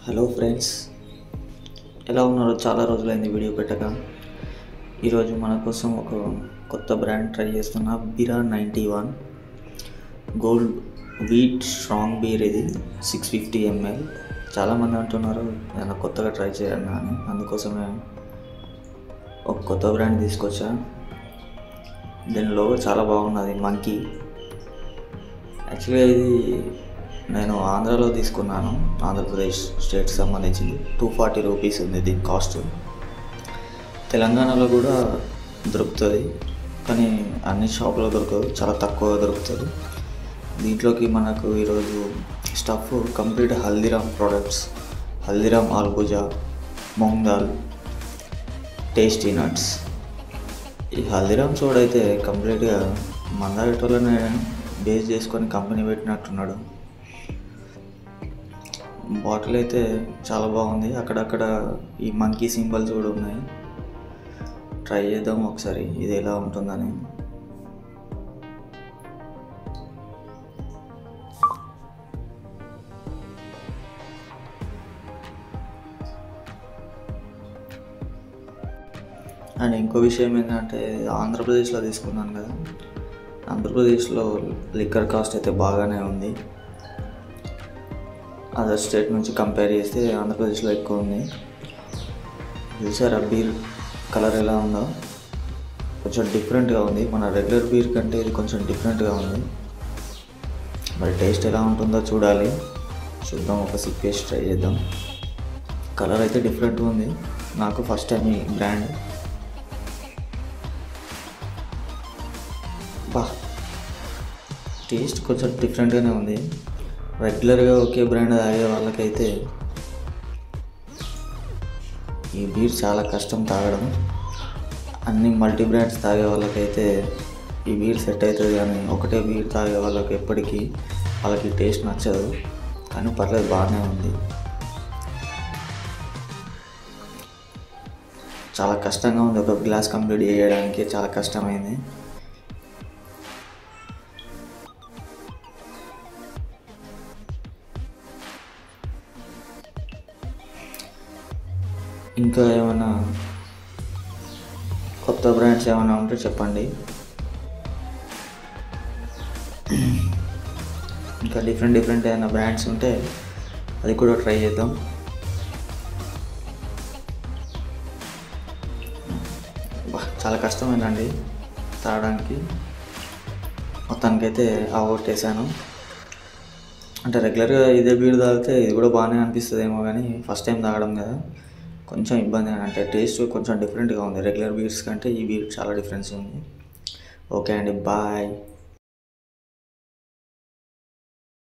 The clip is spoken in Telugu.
హలో ఫ్రెండ్స్ ఎలా ఉన్నారు చాలా రోజులైంది వీడియో పెట్టక ఈరోజు మన కోసం ఒక కొత్త బ్రాండ్ ట్రై చేస్తున్న Bira ninety one gold wheat strong beer ఇది సిక్స్ ఫిఫ్టీ ఎంఎల్ చాలామంది అంటున్నారు ఏదైనా కొత్తగా ట్రై చేయండి అని అందుకోసమే ఒక కొత్త బ్రాండ్ తీసుకొచ్చా దీనిలో చాలా బాగున్నది మంకీ యాక్చువల్గా ఇది నేను ఆంధ్రాలో తీసుకున్నాను ఆంధ్రప్రదేశ్ స్టేట్కి సంబంధించింది టూ ఫార్టీ రూపీస్ ఉంది దీని కాస్ట్ తెలంగాణలో కూడా దొరుకుతుంది కానీ అన్ని షాపులో దొరకదు చాలా తక్కువ దొరుకుతుంది దీంట్లోకి మనకు ఈరోజు stuff complete Haldiram products Haldiram ఆల్బుజా మూంగ్ దాల్ టేస్టీ నట్స్ ఈ హల్దీరామ్ సోడా అయితే కంప్లీట్గా మందారెటోళ్ళనే బేస్ చేసుకొని కంపెనీ పెట్టినట్టున్నాడు బాటిల్ అయితే చాలా బాగుంది అక్కడక్కడ ఈ మంకీ సింబల్స్ కూడా ఉన్నాయి ట్రై చేద్దాం ఒకసారి ఇది ఎలా ఉంటుందని అండ్ ఇంకో విషయం ఏంటంటే ఆంధ్రప్రదేశ్లో తీసుకున్నాను కదా ఆంధ్రప్రదేశ్లో లిక్కర్ కాస్ట్ అయితే బాగానే ఉంది అదర్ స్టేట్ నుంచి కంపేర్ చేస్తే ఆంధ్రప్రదేశ్లో ఎక్కువ ఉంది చూసారా బీర్ కలర్ ఎలా ఉందో కొంచెం డిఫరెంట్గా ఉంది మన రెగ్యులర్ బీర్ కంటే ఇది కొంచెం డిఫరెంట్గా ఉంది మరి టేస్ట్ ఎలా ఉంటుందో చూడాలి చూద్దాం ఒక సిప్ వేసి ట్రై చేద్దాం కలర్ అయితే డిఫరెంట్గా ఉంది నాకు ఫస్ట్ టైం ఈ బ్రాండ్ బా టేస్ట్ కొంచెం డిఫరెంట్గానే ఉంది రెగ్యులర్గా ఒకే బ్రాండ్ తాగే వాళ్ళకైతే ఈ బీర్ చాలా కష్టం తాగడం అన్ని మల్టీ బ్రాండ్స్ తాగే వాళ్ళకైతే ఈ బీర్ సెట్ అవుతుంది కానీ ఒకటే బీర్ తాగే వాళ్ళకి ఎప్పటికీ వాళ్ళకి టేస్ట్ నచ్చదు కానీ పర్లేదు బాగానే ఉంది చాలా కష్టంగా ఉంది ఒక గ్లాస్ కంప్లీట్ చేయడానికి చాలా కష్టమైంది ఇంకా ఏమైనా కొత్త బ్రాండ్స్ ఏమైనా ఉంటే చెప్పండి ఇంకా డిఫరెంట్ డిఫరెంట్ ఏమైనా బ్రాండ్స్ ఉంటే అది కూడా ట్రై చేద్దాం బా, చాలా కష్టమేనండి తాగడానికి మొత్తానికైతే ఆగొట్టేశాను అంటే రెగ్యులర్గా ఇదే బీర్ తాగితే ఇది కూడా బాగానే అనిపిస్తుందేమో కానీ ఫస్ట్ టైం తాగడం కదా కొంచెం ఇబ్బంది అంటే టేస్ట్ కొంచెం డిఫరెంట్గా ఉంది రెగ్యులర్ బీర్స్ కంటే ఈ బీర్ చాలా డిఫరెన్స్ ఉంది ఓకే అండి బాయ్